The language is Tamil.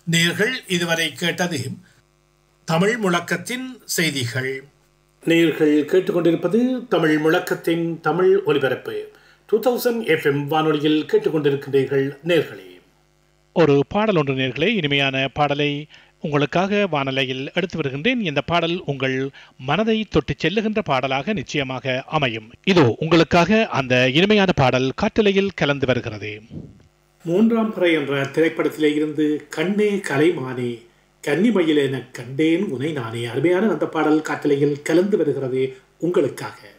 நேர்கள் இதுவரை கேட்டது தமிழ் முழக்கத்தின் செய்திகள் நேர்கள் கேட்டுக்கொண்டிருப்பது தமிழ் முழக்கத்தின் தமிழ் ஒலிபரப்பு டூ தௌசண்ட் எஃப்எம் வானொலியில் கேட்டுக்கொண்டிருக்கின்றீர்கள் நேர்களே ஒரு பாடல் ஒன்று நேர்களே இனிமையான பாடலை உங்களுக்காக வானலையில் எடுத்து வருகின்றேன் இந்த பாடல் உங்கள் மனதை தொட்டு செல்லுகின்ற பாடலாக நிச்சயமாக அமையும் இதோ உங்களுக்காக அந்த இனிமையான பாடல் காற்றலையில் கலந்து வருகிறது மூன்றாம் பிறை என்ற திரைப்படத்திலே இருந்து கண்ணே கலைமானே கன்னிமயில் என கண்டேன் உனை நானே அருமையான அந்த பாடல் காற்றலையில் கலந்து வருகிறது உங்களுக்காக